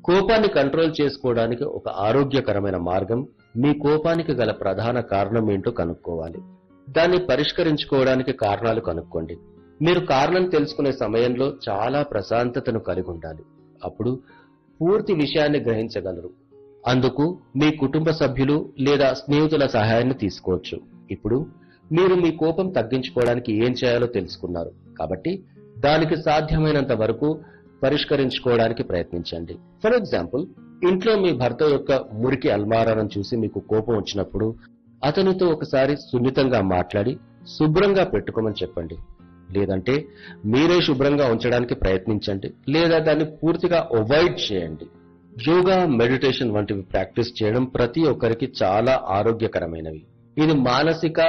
కోపాన్ని కంట్రోల్ చేసుకోవడానికి ఒక ఆరోగ్యకరమైన మార్గం మీ కోపానికి గల ప్రధాన కారణం ఏంటో కనుక్కోవాలి దాన్ని పరిష్కరించుకోవడానికి కారణాలు కనుక్కోండి మీరు కారణం తెలుసుకునే సమయంలో చాలా ప్రశాంతతను కలిగి ఉండాలి అప్పుడు పూర్తి విషయాన్ని గ్రహించగలరు అందుకు మీ కుటుంబ సభ్యులు లేదా స్నేహితుల సహాయాన్ని తీసుకోవచ్చు ఇప్పుడు మీరు మీ కోపం తగ్గించుకోవడానికి ఏం చేయాలో తెలుసుకున్నారు కాబట్టి దానికి సాధ్యమైనంత వరకు పరిష్కరించుకోవడానికి ప్రయత్నించండి ఫర్ ఎగ్జాంపుల్ ఇంట్లో మీ భర్త యొక్క మురికి అల్మారాలను చూసి మీకు కోపం వచ్చినప్పుడు అతనితో ఒకసారి సున్నితంగా మాట్లాడి శుభ్రంగా పెట్టుకోమని చెప్పండి లేదంటే మీరే శుభ్రంగా ఉంచడానికి ప్రయత్నించండి లేదా దాన్ని పూర్తిగా అవాయిడ్ చేయండి యోగా మెడిటేషన్ వంటివి ప్రాక్టీస్ చేయడం ప్రతి ఒక్కరికి చాలా ఆరోగ్యకరమైనవి ఇది మానసిక